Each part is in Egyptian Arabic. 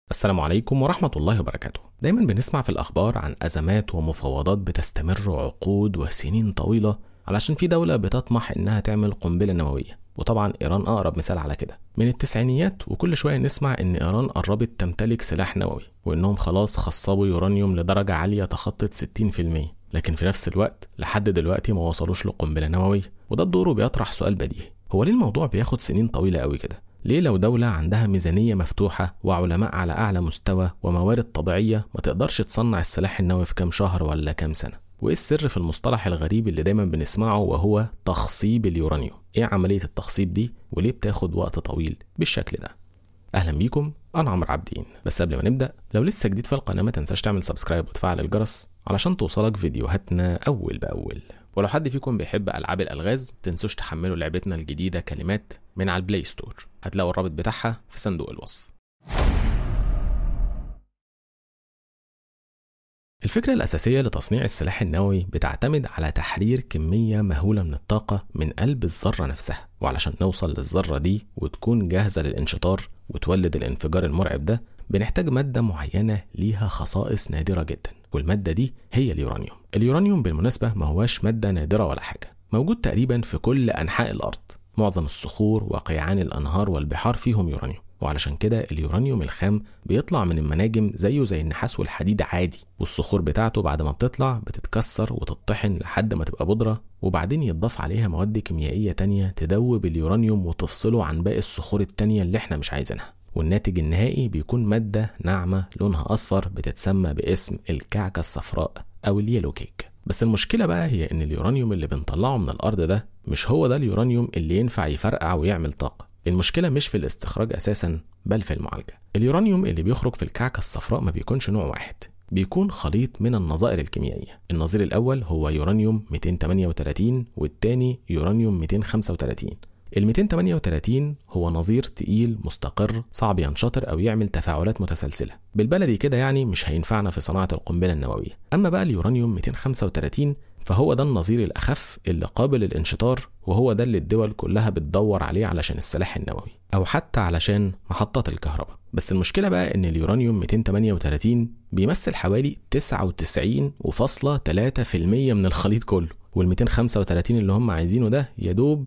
السلام عليكم ورحمة الله وبركاته دايما بنسمع في الأخبار عن أزمات ومفاوضات بتستمر عقود وسنين طويلة علشان في دولة بتطمح إنها تعمل قنبلة نووية وطبعا إيران أقرب مثال على كده من التسعينيات وكل شوية نسمع إن إيران قربت تمتلك سلاح نووي وإنهم خلاص خصبوا يورانيوم لدرجة عالية تخطت 60% لكن في نفس الوقت لحد دلوقتي ما وصلوش لقنبلة نووية وده بدوره بيطرح سؤال بديهي هو ليه الموضوع بياخد سنين طويلة قوي كده ليه لو دولة عندها ميزانية مفتوحة وعلماء على أعلى مستوى وموارد طبيعية ما تقدرش تصنع السلاح النووي في كام شهر ولا كام سنة وإيه السر في المصطلح الغريب اللي دايما بنسمعه وهو تخصيب اليورانيوم إيه عملية التخصيب دي وليه بتاخد وقت طويل بالشكل ده اهلا بيكم انا عمرو عابدين بس قبل ما نبدا لو لسه جديد في القناه ما تنساش تعمل سبسكرايب وتفعل الجرس علشان توصلك فيديوهاتنا اول باول ولو حد فيكم بيحب العاب الالغاز تنسوش تحملوا لعبتنا الجديده كلمات من على البلاي ستور هتلاقوا الرابط بتاعها في صندوق الوصف الفكرة الأساسية لتصنيع السلاح النووي بتعتمد على تحرير كمية مهولة من الطاقة من قلب الذرة نفسها وعلشان نوصل للذرة دي وتكون جاهزة للانشطار وتولد الانفجار المرعب ده بنحتاج مادة معينة ليها خصائص نادرة جدا والمادة دي هي اليورانيوم اليورانيوم بالمناسبة ما هواش مادة نادرة ولا حاجة موجود تقريبا في كل أنحاء الأرض معظم الصخور وقيعان الأنهار والبحار فيهم يورانيوم وعلشان كده اليورانيوم الخام بيطلع من المناجم زيه زي النحاس والحديد عادي والصخور بتاعته بعد ما بتطلع بتتكسر وتطحن لحد ما تبقى بودرة وبعدين يتضاف عليها مواد كيميائية تانية تدوب اليورانيوم وتفصله عن باقي الصخور التانية اللي احنا مش عايزينها والناتج النهائي بيكون مادة ناعمة لونها أصفر بتتسمى باسم الكعكة الصفراء أو اليلو كيك بس المشكلة بقى هي إن اليورانيوم اللي بنطلعه من الأرض ده مش هو ده اليورانيوم اللي ينفع يفرقع ويعمل طاقة المشكلة مش في الاستخراج أساسا بل في المعالجة اليورانيوم اللي بيخرج في الكعكة الصفراء ما بيكونش نوع واحد بيكون خليط من النظائر الكيميائية النظير الأول هو يورانيوم 238 والتاني يورانيوم 235 ال 238 هو نظير تقيل مستقر صعب ينشطر او يعمل تفاعلات متسلسله بالبلدي كده يعني مش هينفعنا في صناعه القنبله النوويه اما بقى اليورانيوم 235 فهو ده النظير الاخف اللي قابل للانشطار وهو ده اللي الدول كلها بتدور عليه علشان السلاح النووي او حتى علشان محطات الكهرباء بس المشكله بقى ان اليورانيوم 238 بيمثل حوالي 99.3% من الخليط كله وال 235 اللي هم عايزينه ده يدوب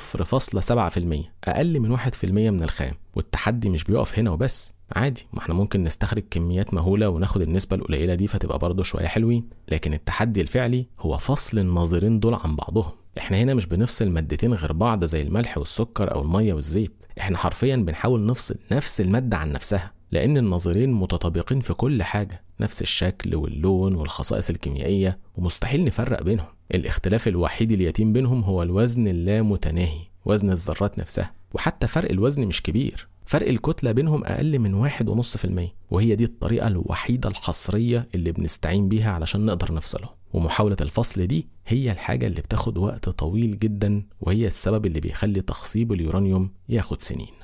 0.7% اقل من 1% من الخام والتحدي مش بيقف هنا وبس عادي ما احنا ممكن نستخرج كميات مهوله وناخد النسبه القليله دي فتبقى برضه شويه حلوين لكن التحدي الفعلي هو فصل الناظرين دول عن بعضهم احنا هنا مش بنفصل مادتين غير بعض زي الملح والسكر او الميه والزيت احنا حرفيا بنحاول نفصل نفس الماده عن نفسها لأن النظيرين متطابقين في كل حاجة نفس الشكل واللون والخصائص الكيميائية ومستحيل نفرق بينهم الاختلاف الوحيد اليتيم بينهم هو الوزن اللامتناهي وزن الذرات نفسها وحتى فرق الوزن مش كبير فرق الكتلة بينهم أقل من واحد ونص في المية وهي دي الطريقة الوحيدة الحصرية اللي بنستعين بيها علشان نقدر نفصلهم ومحاولة الفصل دي هي الحاجة اللي بتاخد وقت طويل جدا وهي السبب اللي بيخلي تخصيب اليورانيوم ياخد سنين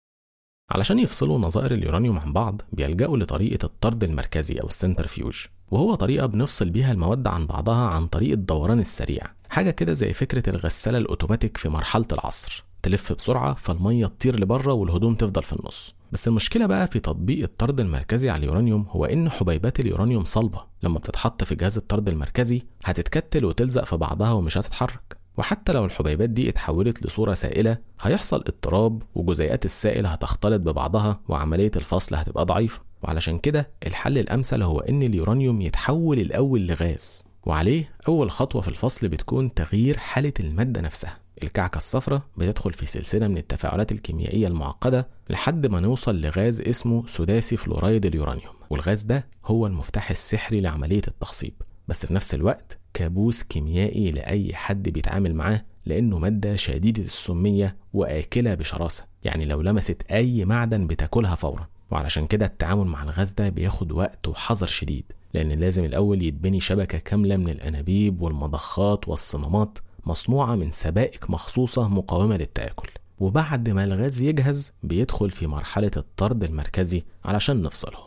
علشان يفصلوا نظائر اليورانيوم عن بعض بيلجأوا لطريقة الطرد المركزي أو السنترفيوج وهو طريقة بنفصل بيها المواد عن بعضها عن طريق الدوران السريع حاجة كده زي فكرة الغسالة الأوتوماتيك في مرحلة العصر تلف بسرعة فالمية تطير لبره والهدوم تفضل في النص بس المشكلة بقى في تطبيق الطرد المركزي على اليورانيوم هو إن حبيبات اليورانيوم صلبة لما بتتحط في جهاز الطرد المركزي هتتكتل وتلزق في بعضها ومش هتتحرك وحتى لو الحبيبات دي اتحولت لصورة سائلة هيحصل اضطراب وجزيئات السائل هتختلط ببعضها وعملية الفصل هتبقى ضعيفة وعلشان كده الحل الأمثل هو إن اليورانيوم يتحول الأول لغاز وعليه أول خطوة في الفصل بتكون تغيير حالة المادة نفسها الكعكة الصفراء بتدخل في سلسلة من التفاعلات الكيميائية المعقدة لحد ما نوصل لغاز اسمه سداسي فلورايد اليورانيوم والغاز ده هو المفتاح السحري لعملية التخصيب بس في نفس الوقت كابوس كيميائي لأي حد بيتعامل معاه لأنه مادة شديدة السمية وآكلة بشراسة يعني لو لمست أي معدن بتاكلها فورا وعلشان كده التعامل مع الغاز ده بياخد وقت وحذر شديد لأن لازم الأول يتبني شبكة كاملة من الأنابيب والمضخات والصمامات مصنوعة من سبائك مخصوصة مقاومة للتآكل وبعد ما الغاز يجهز بيدخل في مرحلة الطرد المركزي علشان نفصلهم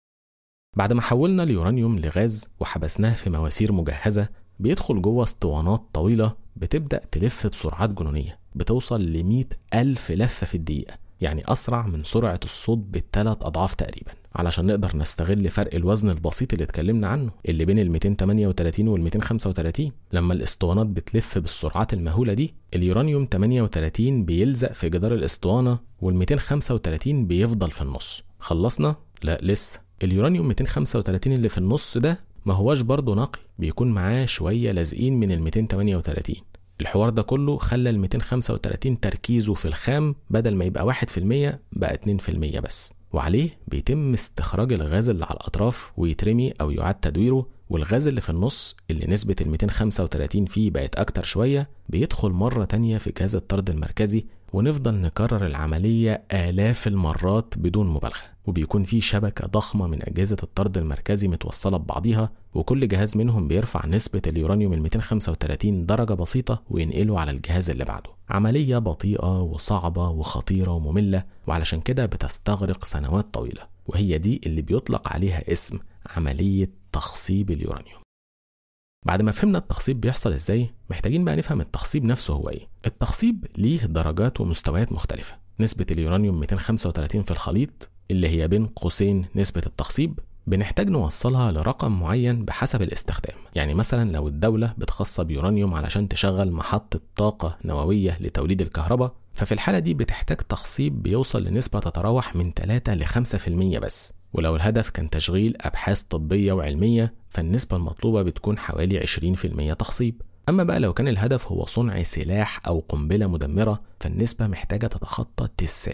بعد ما حولنا اليورانيوم لغاز وحبسناه في مواسير مجهزة بيدخل جوه اسطوانات طويلة بتبدأ تلف بسرعات جنونية بتوصل ل ألف لفة في الدقيقة يعني أسرع من سرعة الصوت بالثلاث أضعاف تقريبا علشان نقدر نستغل فرق الوزن البسيط اللي اتكلمنا عنه اللي بين ال 238 وال 235 لما الاسطوانات بتلف بالسرعات المهولة دي اليورانيوم 38 بيلزق في جدار الاسطوانة وال 235 بيفضل في النص خلصنا؟ لا لسه اليورانيوم 235 اللي في النص ده ما هواش برضه نقي بيكون معاه شوية لازقين من ال 238 الحوار ده كله خلى ال 235 تركيزه في الخام بدل ما يبقى 1% بقى 2% بس وعليه بيتم استخراج الغاز اللي على الأطراف ويترمي أو يعاد تدويره والغاز اللي في النص اللي نسبة ال 235 فيه بقت أكتر شوية بيدخل مرة تانية في جهاز الطرد المركزي ونفضل نكرر العملية آلاف المرات بدون مبالغة وبيكون في شبكة ضخمة من أجهزة الطرد المركزي متوصلة ببعضيها وكل جهاز منهم بيرفع نسبة اليورانيوم ال 235 درجة بسيطة وينقله على الجهاز اللي بعده عملية بطيئة وصعبة وخطيرة ومملة وعلشان كده بتستغرق سنوات طويلة وهي دي اللي بيطلق عليها اسم عملية تخصيب اليورانيوم بعد ما فهمنا التخصيب بيحصل ازاي محتاجين بقى نفهم التخصيب نفسه هو ايه التخصيب ليه درجات ومستويات مختلفة نسبة اليورانيوم 235 في الخليط اللي هي بين قوسين نسبة التخصيب بنحتاج نوصلها لرقم معين بحسب الاستخدام يعني مثلا لو الدولة بتخصب يورانيوم علشان تشغل محطة طاقة نووية لتوليد الكهرباء ففي الحالة دي بتحتاج تخصيب بيوصل لنسبة تتراوح من 3 ل 5% بس ولو الهدف كان تشغيل أبحاث طبية وعلمية فالنسبة المطلوبة بتكون حوالي 20% تخصيب أما بقى لو كان الهدف هو صنع سلاح أو قنبلة مدمرة فالنسبة محتاجة تتخطى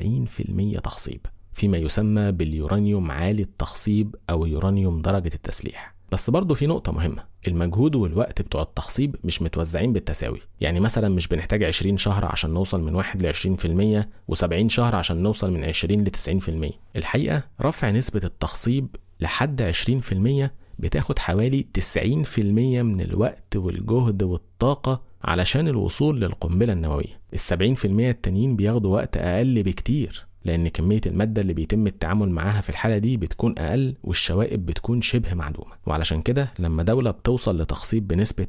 90% تخصيب فيما يسمى باليورانيوم عالي التخصيب أو يورانيوم درجة التسليح بس برضه في نقطة مهمة المجهود والوقت بتوع التخصيب مش متوزعين بالتساوي يعني مثلا مش بنحتاج 20 شهر عشان نوصل من 1 ل 20% و70 شهر عشان نوصل من 20 ل 90% الحقيقة رفع نسبة التخصيب لحد 20% بتاخد حوالي 90% من الوقت والجهد والطاقة علشان الوصول للقنبلة النووية ال 70% التانيين بياخدوا وقت أقل بكتير لأن كمية المادة اللي بيتم التعامل معاها في الحالة دي بتكون أقل والشوائب بتكون شبه معدومة وعلشان كده لما دولة بتوصل لتخصيب بنسبة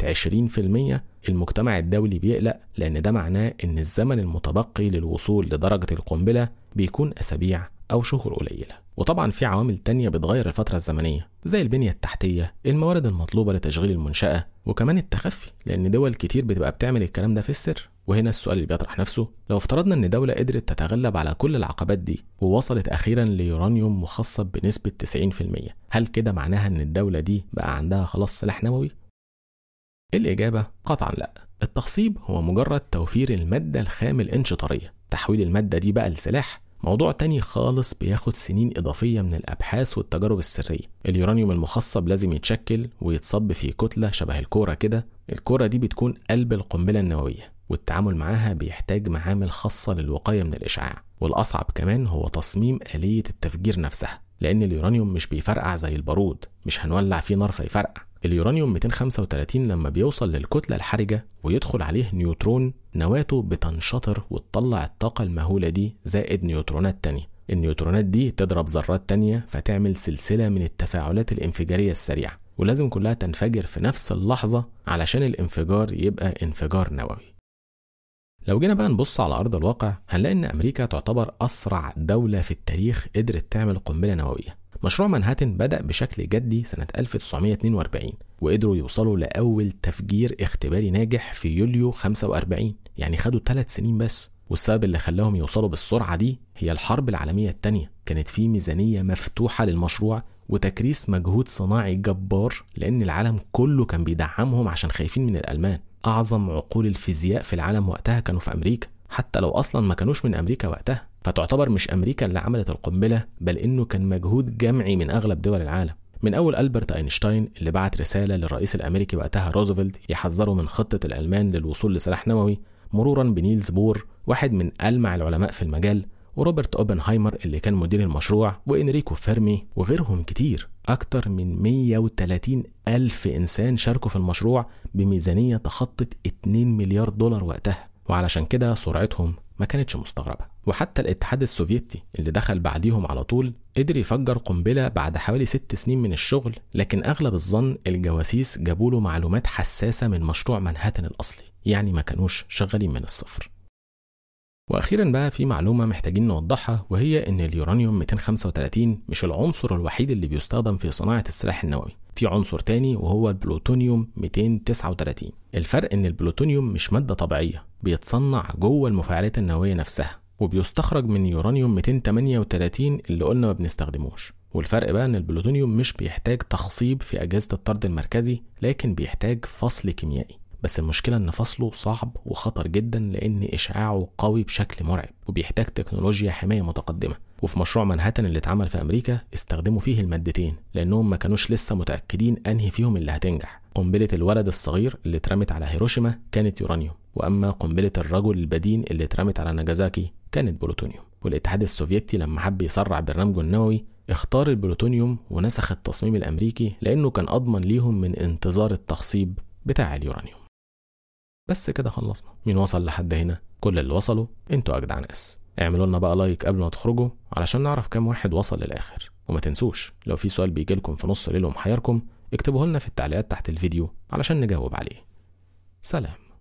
20% المجتمع الدولي بيقلق لأن ده معناه إن الزمن المتبقي للوصول لدرجة القنبلة بيكون أسابيع أو شهور قليلة وطبعا في عوامل تانية بتغير الفترة الزمنية زي البنية التحتية الموارد المطلوبة لتشغيل المنشأة وكمان التخفي لأن دول كتير بتبقى بتعمل الكلام ده في السر وهنا السؤال اللي بيطرح نفسه لو افترضنا ان دولة قدرت تتغلب على كل العقبات دي ووصلت اخيرا ليورانيوم مخصب بنسبة 90% هل كده معناها ان الدولة دي بقى عندها خلاص سلاح نووي؟ الإجابة قطعا لا التخصيب هو مجرد توفير المادة الخام الانشطارية تحويل المادة دي بقى لسلاح موضوع تاني خالص بياخد سنين إضافية من الأبحاث والتجارب السرية اليورانيوم المخصب لازم يتشكل ويتصب في كتلة شبه الكورة كده الكورة دي بتكون قلب القنبلة النووية والتعامل معاها بيحتاج معامل خاصة للوقاية من الإشعاع والأصعب كمان هو تصميم آلية التفجير نفسها لأن اليورانيوم مش بيفرقع زي البارود مش هنولع فيه نار فيفرقع اليورانيوم 235 لما بيوصل للكتلة الحرجة ويدخل عليه نيوترون نواته بتنشطر وتطلع الطاقة المهولة دي زائد نيوترونات تانية النيوترونات دي تضرب ذرات تانية فتعمل سلسلة من التفاعلات الانفجارية السريعة ولازم كلها تنفجر في نفس اللحظة علشان الانفجار يبقى انفجار نووي لو جينا بقى نبص على أرض الواقع هنلاقي إن أمريكا تعتبر أسرع دولة في التاريخ قدرت تعمل قنبلة نووية مشروع مانهاتن بدأ بشكل جدي سنة 1942 وقدروا يوصلوا لأول تفجير اختباري ناجح في يوليو 45 يعني خدوا ثلاث سنين بس والسبب اللي خلاهم يوصلوا بالسرعة دي هي الحرب العالمية التانية كانت في ميزانية مفتوحة للمشروع وتكريس مجهود صناعي جبار لأن العالم كله كان بيدعمهم عشان خايفين من الألمان أعظم عقول الفيزياء في العالم وقتها كانوا في أمريكا حتى لو أصلا ما كانوش من أمريكا وقتها فتعتبر مش أمريكا اللي عملت القنبلة بل إنه كان مجهود جمعي من أغلب دول العالم من أول ألبرت أينشتاين اللي بعت رسالة للرئيس الأمريكي وقتها روزفلت يحذره من خطة الألمان للوصول لسلاح نووي مرورا بنيلز بور واحد من ألمع العلماء في المجال وروبرت اوبنهايمر اللي كان مدير المشروع وإنريكو فيرمي وغيرهم كتير أكتر من 130 ألف إنسان شاركوا في المشروع بميزانية تخطت 2 مليار دولار وقتها وعلشان كده سرعتهم ما كانتش مستغربة وحتى الاتحاد السوفيتي اللي دخل بعديهم على طول قدر يفجر قنبلة بعد حوالي ست سنين من الشغل لكن أغلب الظن الجواسيس جابوا له معلومات حساسة من مشروع منهاتن الأصلي يعني ما كانوش شغالين من الصفر واخيرا بقى في معلومه محتاجين نوضحها وهي ان اليورانيوم 235 مش العنصر الوحيد اللي بيستخدم في صناعه السلاح النووي في عنصر تاني وهو البلوتونيوم 239 الفرق ان البلوتونيوم مش ماده طبيعيه بيتصنع جوه المفاعلات النوويه نفسها وبيستخرج من يورانيوم 238 اللي قلنا ما بنستخدموش والفرق بقى ان البلوتونيوم مش بيحتاج تخصيب في اجهزه الطرد المركزي لكن بيحتاج فصل كيميائي بس المشكله ان فصله صعب وخطر جدا لان اشعاعه قوي بشكل مرعب وبيحتاج تكنولوجيا حمايه متقدمه وفي مشروع مانهاتن اللي اتعمل في امريكا استخدموا فيه المادتين لانهم ما كانوش لسه متاكدين انهي فيهم اللي هتنجح قنبله الولد الصغير اللي اترمت على هيروشيما كانت يورانيوم واما قنبله الرجل البدين اللي اترمت على ناجازاكي كانت بلوتونيوم والاتحاد السوفيتي لما حب يسرع برنامجه النووي اختار البلوتونيوم ونسخ التصميم الامريكي لانه كان اضمن ليهم من انتظار التخصيب بتاع اليورانيوم بس كده خلصنا مين وصل لحد هنا كل اللي وصلوا انتوا اجدع ناس اعملوا لنا بقى لايك قبل ما تخرجوا علشان نعرف كام واحد وصل للاخر وما تنسوش لو في سؤال بيجي لكم في نص ليل ومحيركم اكتبوه لنا في التعليقات تحت الفيديو علشان نجاوب عليه سلام